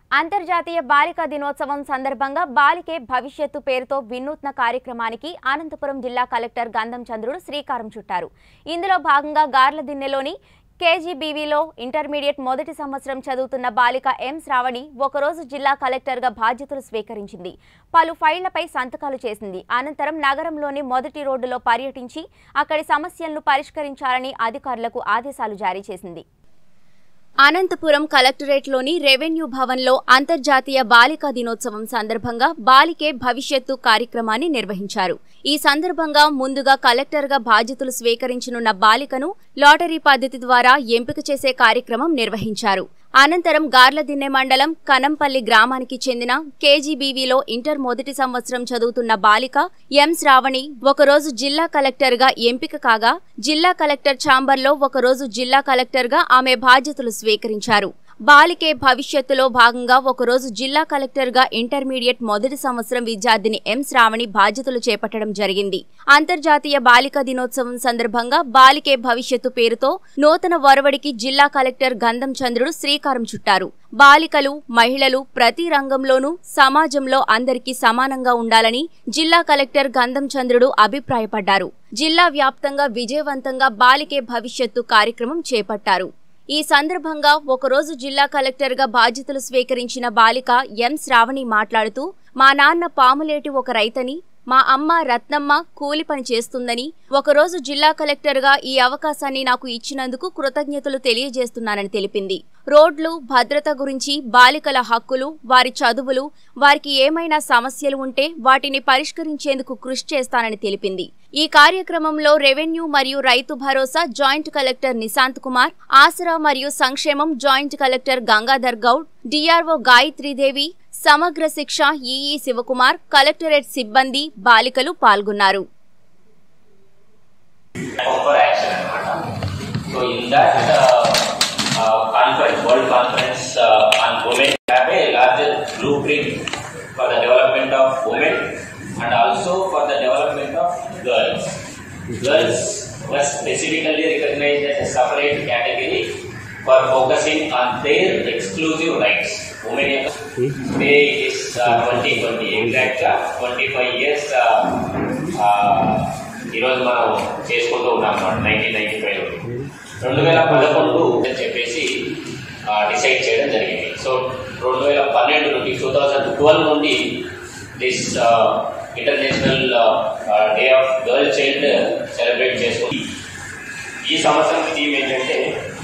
అంతర్జాతీయ బాలికా దినోత్సవం సందర్భంగా బాలికే భవిష్యత్తు పేరుతో వినూత్న కార్యక్రమానికి అనంతపురం జిల్లా కలెక్టర్ గంధం చంద్రుడు శ్రీకారం చుట్టారు ఇందులో భాగంగా గార్లదిన్నెలోని కేజీబీవీలో ఇంటర్మీడియట్ మొదటి సంవత్సరం చదువుతున్న బాలిక ఎం శ్రావణి ఒకరోజు జిల్లా కలెక్టర్గా బాధ్యతలు స్వీకరించింది పలు ఫైళ్లపై సంతకాలు చేసింది అనంతరం నగరంలోని మొదటి రోడ్డులో పర్యటించి అక్కడి సమస్యలను పరిష్కరించాలని అధికారులకు ఆదేశాలు జారీ చేసింది అనంతపురం కలెక్టరేట్లోని రెవెన్యూ భవన్లో అంతర్జాతీయ బాలికా దినోత్సవం సందర్భంగా బాలికే భవిష్యత్తు కార్యక్రమాన్ని నిర్వహించారు ఈ సందర్భంగా ముందుగా కలెక్టర్గా బాధ్యతలు స్వీకరించనున్న బాలికను లాటరీ పద్ధతి ద్వారా ఎంపిక చేసే కార్యక్రమం నిర్వహించారు అనంతరం గార్లదిన్నె మండలం కనంపల్లి గ్రామానికి చెందిన కేజీబీవీలో ఇంటర్ మొదటి సంవత్సరం చదువుతున్న బాలిక ఎం శ్రావణి ఒకరోజు జిల్లా కలెక్టర్గా ఎంపిక కాగా జిల్లా కలెక్టర్ ఛాంబర్లో ఒకరోజు జిల్లా కలెక్టర్గా ఆమె బాధ్యతలు స్వీకరించారు బాలికే భవిష్యత్తులో భాగంగా ఒకరోజు జిల్లా కలెక్టర్గా ఇంటర్మీడియట్ మొదటి సంవత్సరం విద్యార్థిని ఎం శ్రావణి బాధ్యతలు చేపట్టడం జరిగింది అంతర్జాతీయ బాలికా దినోత్సవం సందర్భంగా బాలికే భవిష్యత్తు పేరుతో నూతన ఒరవడికి జిల్లా కలెక్టర్ గంధం చంద్రుడు శ్రీకారం చుట్టారు బాలికలు మహిళలు ప్రతి రంగంలోనూ సమాజంలో అందరికీ సమానంగా ఉండాలని జిల్లా కలెక్టర్ గంధం చంద్రుడు అభిప్రాయపడ్డారు జిల్లా వ్యాప్తంగా విజయవంతంగా బాలికే భవిష్యత్తు కార్యక్రమం చేపట్టారు ఈ సందర్భంగా ఒకరోజు జిల్లా కలెక్టర్గా బాధ్యతలు స్వీకరించిన బాలిక ఎం శ్రావణి మాట్లాడుతూ మా నాన్న పాములేటి ఒక రైతని మా అమ్మ రత్నమ్మ కూలి పని చేస్తుందని ఒకరోజు జిల్లా కలెక్టర్గా ఈ అవకాశాన్ని నాకు ఇచ్చినందుకు కృతజ్ఞతలు తెలియజేస్తున్నానని తెలిపింది రోడ్లు భద్రత గురించి బాలికల హక్కులు వారి చదువులు వారికి ఏమైనా సమస్యలు ఉంటే వాటిని పరిష్కరించేందుకు కృషి చేస్తానని తెలిపింది ఈ కార్యక్రమంలో రెవెన్యూ మరియు రైతు భరోసా జాయింట్ కలెక్టర్ నిశాంత్ కుమార్ ఆసరా మరియు సంక్షేమం joint collector Gangadhar Goud DRO Gayatri Devi Samagra Shiksha EE Shivakumar collectorate సిబ్బంది బాలికలు పాల్గొన్నారు for action అనమాట so in that conference world conference on women have a larger blueprint for the development of women and also for the development of girls girls was specifically recognized as a separate category for focusing on their exclusive rights. Women Today is uh, 2020, exact గా 25 years uh, uh, ఈరోజు మనం చేసుకుంటూ ఉన్నాం అన్నమాట nineteen ninety five రెండు వేల పదకొండు అని చెప్పేసి డిసైడ్ చేయడం జరిగింది సో రెండు వేల పన్నెండు నుండి టూ థౌజండ్ ట్వెల్వ్ నుండి this international day of girl child celebrate చేసుకుంది ఈ సంవత్సరం థీమ్ ఏంటంటే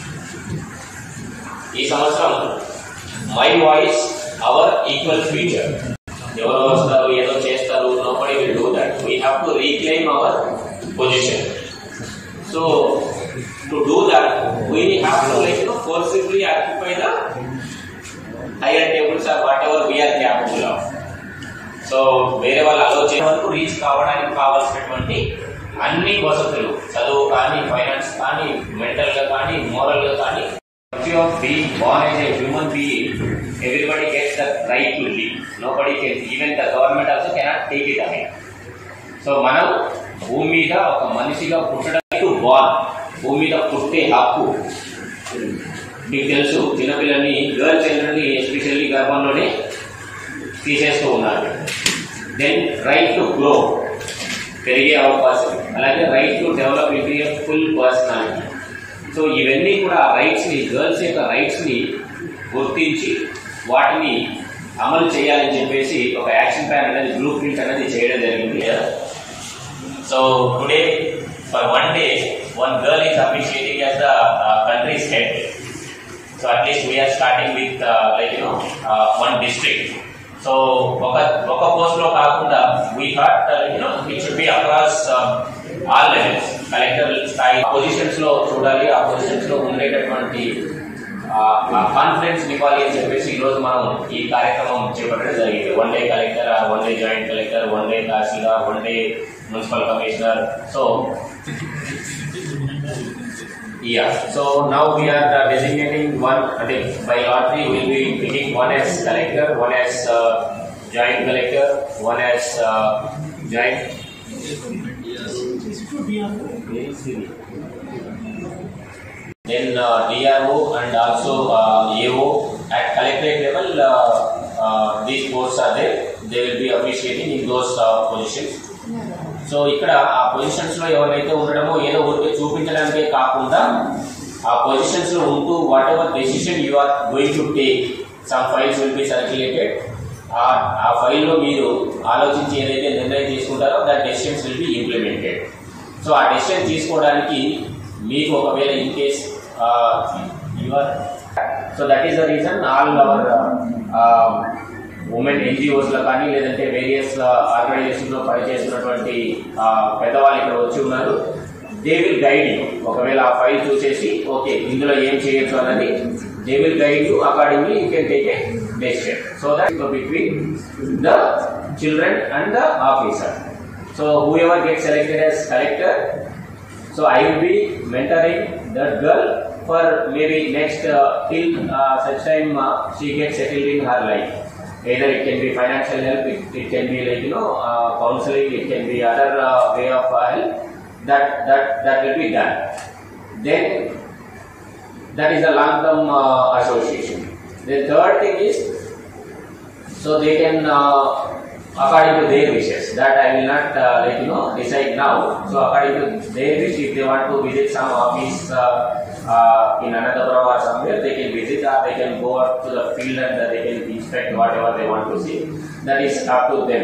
ఈ సంవత్సరం my voice our equal future ఎవరో వస్తారు ఏదో చేస్తారు nobody will do that we have to reclaim our position so to do that we have to like no forcibly occupy the higher tables or whatever we're capable of so వేరే వాళ్ళు ఆలోచన వరకు reach కావడానికి కావాల్సినటువంటి అన్ని వసతులు చదువు కానీ ఫైనాన్స్ కానీ మెంటల్ గా కానీ మోరల్ గా కానీ of being born as a human being, everybody gets the right to live. Nobody can, even the government also cannot take it away. So మనం భూమి మీద ఒక మనిషిగా పుట్టడానికి బాన్ భూమి మీద పుట్టే హక్కు మీకు తెలుసు చిన్నపిల్లల్ని గర్ల్ చిల్డ్రన్ని ఎస్పెషల్లీ గర్భంలోనే తీసేస్తూ ఉన్నారు దెన్ రైట్ టు గ్రో పెరిగే అవకాశం అలాగే right to develop into a full personality so ఇవన్నీ కూడా రైట్స్ ని గర్ల్స్ యొక్క రైట్స్ ని గుర్తించి వాటిని అమలు చేయాలని చెప్పేసి ఒక యాక్షన్ ప్లాన్ అనేది బ్లూ ప్రింట్ అనేది చేయడం జరిగింది so today for one day one girl is appreciating as the country's head so at least we're starting with like you know one district so ఒక ఒక పోస్ట్ లో కాకుండా we had you know it should be across all levels collector స్థాయి positions లో చూడాలి ఆ positions లో ఉండేటటువంటి కాన్ఫిడెన్స్ ఇవ్వాలి అని చెప్పేసి ఈ రోజు మనం ఈ కార్యక్రమం చేపట్టడం జరిగింది one day collector one day joint collector one day tahsildar one day municipal commissioner so Yeah. So now we are uh, designating one. I think by lottery we'll be picking one as collector, one as uh, joint collector, one as uh, joint. Then uh, DRO and also uh, AO at collectorate level, uh, uh, these posts are there. They will be appreciating in those uh, positions. So ఇక్కడ ఆ positions లో ఎవరైతే ఉండడమో ఏదో ఊరికే చూపించడానికే కాకుండా ఆ positions లో ఉంటూ whatever decision you are going to take some files will be circulated ఆ ఆ ఫైల్లో మీరు ఆలోచించి ఏదైతే నిర్ణయం తీసుకుంటారో that decisions will be implemented so ఆ డెసిషన్ తీసుకోవడానికి మీకు ఒకవేళ in case your so that is the reason all our women NGOs లో కానీ లేదంటే వేరియస్ ఆర్గనైజేషన్ లో పనిచేస్తున్నటువంటి ఆ, పెద్దవాళ్ళు ఇక్కడ వచ్చి ఉన్నారు దే విల్ గైడ్ యూ ఒకవేళ ఆ ఫైల్ చూసేసి ఓకే ఇందులో ఏం చేయొచ్చు అన్నది they will guide you accordingly you can take a decision so that between the children and the officer so whoever get selected as collector So I will be mentoring that girl for maybe next uh, till uh, such time uh, she gets settled in her life. Either it can be financial help, it, it can be like you know uh, counseling, it can be other uh, way of uh, help. That that that will be done. Then that is a long-term uh, association. The third thing is so they can uh, according to their wishes that i will not uh, like you know decide now so according to their wish if they want to visit some office uh, uh, in another or somewhere they can visit or they can go out to the field and uh, they can inspect whatever they want to see that is up to them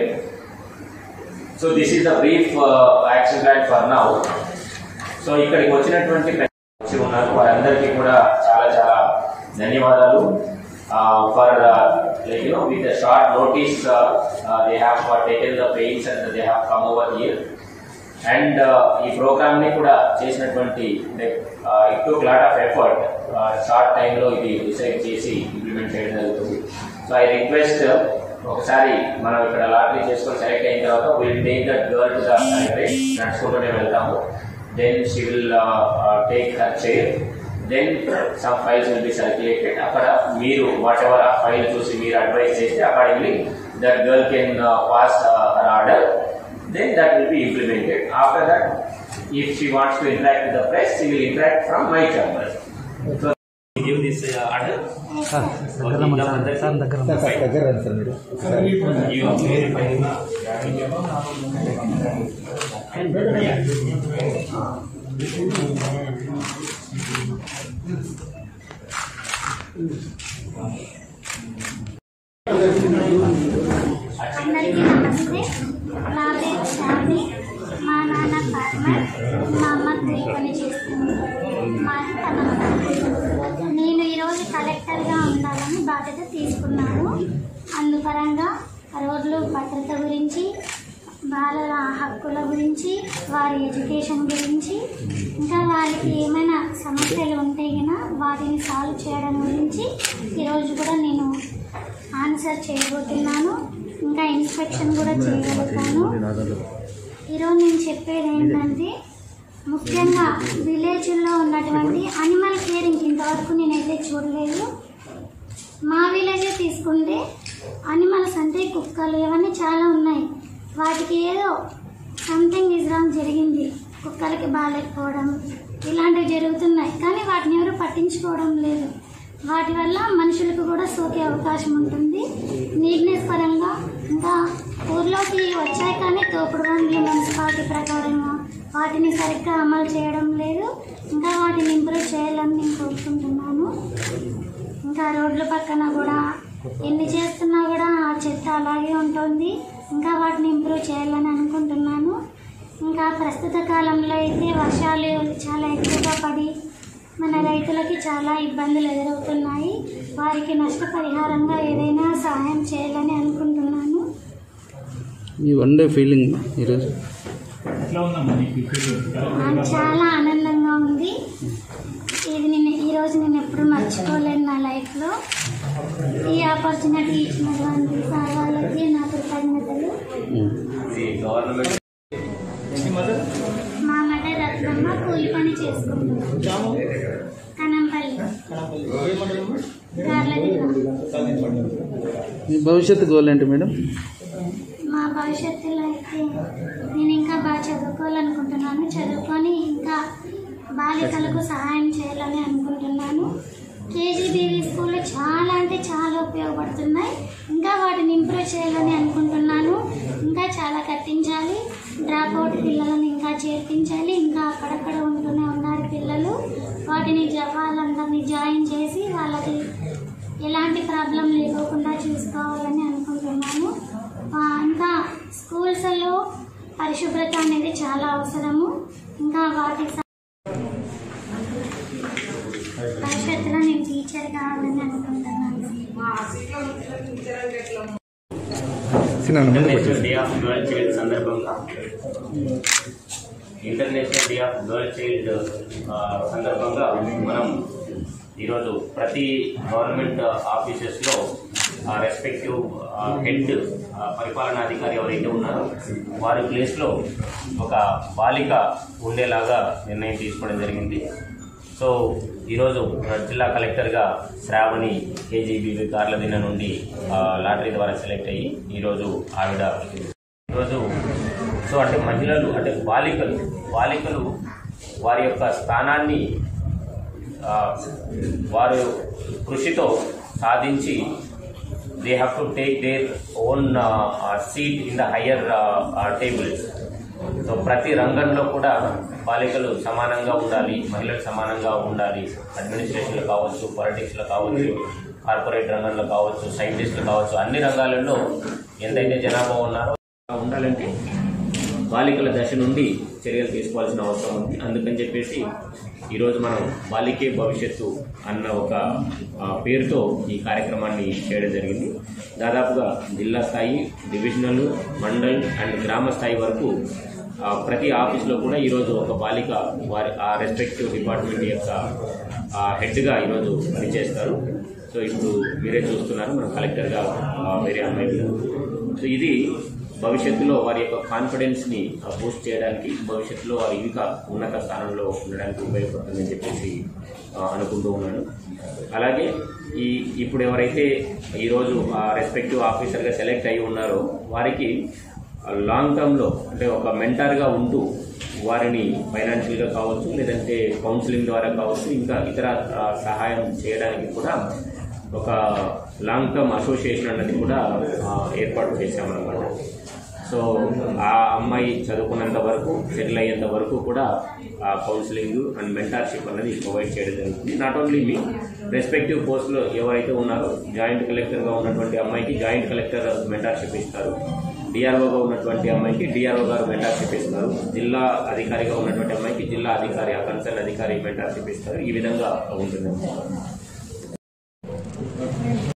so this is the brief uh, action plan for now so ఇక్కడికి వచ్చినటువంటి పెద్దలు వచ్చి ఉన్నారు వారందరికీ కూడా చాలా చాలా ధన్యవాదాలు for like you know with short notice they have taken the pains and they have come over year and ఈ ప్రోగ్రామ్ ని కూడా చేసినటువంటి it took lot of effort short టైంలో ఇది డిసైడ్ చేసి ఇంప్లిమెంట్ చేయడం జరుగుతుంది సో ఐ రిక్వెస్ట్ ఒకసారి మనం ఇక్కడ లాటరీ చేసుకొని సెలెక్ట్ అయిన తర్వాత will take that girl to the నడుచుకుంటూనే వెళ్తాము then she will take her chair then some files will be circulated అక్కడ మీరు వాట్ ఎవర్ ఆ ఫైల్ చూసి మీరు అడ్వైస్ చేస్తే accordingly that girl can pass her order then that will be implemented. After that, if she wants to interact with the press, she will interact from my chamber. So, give this uh, order. దగ్గర రమ్మని sir sir దగ్గర రమ్మని. Fine. దగ్గర రండి sir మీరు You verify. అందరికీ నమస్తే నా పేరు శాలిని మా నాన్న ఫార్మర్ మా అమ్మ కూలి పని చేస్తుంది మా అత్త నమస్తే నేను ఈరోజు కలెక్టర్గా ఉండాలని బాధ్యత తీసుకున్నాను అందుపరంగా రోడ్లు భద్రత గురించి బాలల హక్కుల గురించి వారి ఎడ్యుకేషన్ గురించి ఇంకా వారికి ఏమైనా సమస్యలు ఉంటే కనుక వాటిని సాల్వ్ చేయడం గురించి ఈరోజు కూడా నేను ఆన్సర్ చేయబోతున్నాను ఇంకా ఇన్స్పెక్షన్ కూడా చేయగలుగుతాను ఈరోజు నేను చెప్పేది ఏంటంటే ముఖ్యంగా విలేజ్లో ఉన్నటువంటి అనిమల్ కేరింగ్ ఇంతవరకు నేనైతే చూడలేదు మా విలేజే తీసుకుంటే అనిమల్స్ అంటే కుక్కలు ఇవన్నీ చాలా ఉన్నాయి వాటికి ఏదో సంథింగ్ ఇస్ రాంగ్ జరిగింది కుక్కలకి బాగాలేకపోవడం ఇలాంటివి జరుగుతున్నాయి కానీ వాటిని ఎవరు పట్టించుకోవడం లేదు వాటి వల్ల మనుషులకు కూడా సోకే అవకాశం ఉంటుంది నీట్నెస్ పరంగా ఇంకా ఊర్లోకి వచ్చాయి కానీ తోపుడు బండ్లు మున్సిపాలిటీ ప్రకారంగా వాటిని సరిగ్గా అమలు చేయడం లేదు ఇంకా వాటిని ఇంప్రూవ్ చేయాలని నేను కోరుకుంటున్నాను ఇంకా రోడ్ల పక్కన కూడా ఎన్ని చేస్తున్నా కూడా ఆ చెత్త అలాగే ఉంటుంది ఇంకా వాటిని ఇంప్రూవ్ చేయాలని అనుకుంటున్నాను ఇంకా ప్రస్తుత కాలంలో అయితే వర్షాలు చాలా ఎక్కువగా పడి మన రైతులకి చాలా ఇబ్బందులు ఎదురవుతున్నాయి వారికి నష్టపరిహారంగా ఏదైనా సహాయం చేయాలని అనుకుంటున్నాను మీ వన్ డే ఫీలింగ్ ఈరోజు నాకు చాలా ఆనందంగా ఉంది ఇది నేను ఈరోజు నేను ఎప్పుడు మర్చిపోలేను నా లైఫ్లో ఈ ఆపర్చునిటీ ఇచ్చినటువంటి సార్ వాళ్ళకి నా కృతజ్ఞతలు The government మా మదర్ రత్నమ్మ కూలి పని చేసుకుంటున్నాను కనంపల్లి గార్లదిన్న మీ భవిష్యత్తు గోల్ ఏంటి మేడం మా భవిష్యత్తులో అయితే నేను ఇంకా బాగా చదువుకోవాలనుకుంటున్నాను చదువుకొని ఇంకా బాలికలకు సహాయం చేయాలని అనుకుంటున్నాను కేజీబీవీ స్కూల్లో చాలా అంటే చాలా ఉపయోగపడుతున్నాయి ఇంకా వాటిని ఇంప్రూవ్ చేయాలని అనుకుంటున్నాను ఇంకా చాలా కట్టించాలి డ్రాప్ అవుట్ పిల్లలను ఇంకా చేర్పించాలి ఇంకా అక్కడక్కడ ఉంటూనే ఉన్నారు పిల్లలు వాటిని జ- వాళ్ళందరినీ జాయిన్ చేసి వాళ్ళకి ఎలాంటి ప్రాబ్లం లేకోకుండా చూసుకోవాలని అనుకుంటున్నాను ఆ, ఇంకా స్కూల్స్లో పరిశుభ్రత అనేది చాలా అవసరము ఇంకా వాటికి సం- భవిష్యత్తులో నేను టీచర్ కావాలని అనుకుంటున్నాను international day of girl child సందర్భంగా international day of girl child ఆ, సందర్భంగా మనం ఈరోజు ప్రతి గవర్నమెంట్ ఆఫీసెస్లో రెస్పెక్టివ్ హెడ్ పరిపాలనాధికారి ఎవరైతే ఉన్నారో వారి ప్లేస్లో ఒక బాలిక ఉండేలాగా నిర్ణయం తీసుకోవడం జరిగింది సో ఈరోజు జిల్లా కలెక్టర్గా శ్రావణి కేజీబీ కార్లదిన నుండి ఆ, లాటరీ ద్వారా సెలెక్ట్ అయ్యి ఈరోజు ఆవిడ ఈరోజు సో అంటే మహిళలు అంటే బాలికలు బాలికలు వారి యొక్క స్థానాన్ని ఆ, వారు కృషితో సాధించి they have to take their own seat in the higher tables so ప్రతి రంగంలో కూడా బాలికలు సమానంగా ఉండాలి మహిళలు సమానంగా ఉండాలి అడ్మినిస్ట్రేషన్లో కావచ్చు పాలిటిక్స్లో కావచ్చు కార్పొరేట్ రంగంలో కావచ్చు సైంటిస్టులు కావచ్చు అన్ని రంగాలలో ఎంతైతే జనాభా ఉన్నారో ఉండాలంటే బాలికల దశ నుండి చర్యలు తీసుకోవాల్సిన అవసరం ఉంది అందుకని చెప్పేసి ఈరోజు మనం బాలికే భవిష్యత్తు అన్న ఒక ఆ, పేరుతో ఈ కార్యక్రమాన్ని చేయడం జరిగింది దాదాపుగా జిల్లా స్థాయి డివిజనల్ మండల్ అండ్ గ్రామ స్థాయి వరకు ఆ, ప్రతి ఆఫీస్లో కూడా ఈరోజు ఒక బాలిక వారి ఆ రెస్పెక్టివ్ డిపార్ట్మెంట్ యొక్క ఆ, హెడ్గా ఈరోజు పనిచేస్తారు సో ఇప్పుడు మీరే చూస్తున్నారు మన కలెక్టర్గా ఆ, వేరే అమ్మాయి ఉన్నారు. సో ఇది భవిష్యత్తులో వారి యొక్క కాన్ఫిడెన్స్ని బూస్ట్ చేయడానికి భవిష్యత్తులో వారు ఇంకా ఉన్నత స్థానంలో ఉండడానికి ఉపయోగపడుతుందని చెప్పేసి ఆ, అనుకుంటూ ఉన్నాను అలాగే ఈ ఇప్పుడు ఎవరైతే ఈరోజు ఆ రెస్పెక్టివ్ ఆఫీసర్గా సెలెక్ట్ అయి ఉన్నారో వారికి లాంగ్ టర్మ్లో అంటే ఒక మెంటార్గా ఉంటూ వారిని ఫైనాన్షియల్గా కావచ్చు లేదంటే కౌన్సిలింగ్ ద్వారా కావచ్చు ఇంకా ఇతర ఆ, సహాయం చేయడానికి కూడా ఒక లాంగ్ టర్మ్ అసోసియేషన్ అన్నది కూడా ఆ, ఏర్పాటు చేశామన్నమాట సో ఆ అమ్మాయి చదువుకున్నంత వరకు సెటిల్ అయ్యేంత వరకు కూడా ఆ కౌన్సిలింగ్ అండ్ మెంటార్షిప్ అనేది ప్రొవైడ్ చేయడం జరుగుతుంది నాట్ ఓన్లీ మీ రెస్పెక్టివ్ పోస్ట్లో ఎవరైతే ఉన్నారో జాయింట్ కలెక్టర్గా ఉన్నటువంటి అమ్మాయికి జాయింట్ కలెక్టర్ మెంటార్షిప్ ఇస్తారు డిఆర్ఓగా ఉన్నటువంటి అమ్మాయికి డిఆర్ఓ గారు మెంటార్షిప్ ఇస్తారు జిల్లా అధికారిగా ఉన్నటువంటి అమ్మాయికి జిల్లా అధికారి ఆ కన్సర్న్ అధికారి మెంటార్షిప్ ఇస్తారు ఈ విధంగా ఉంటుంది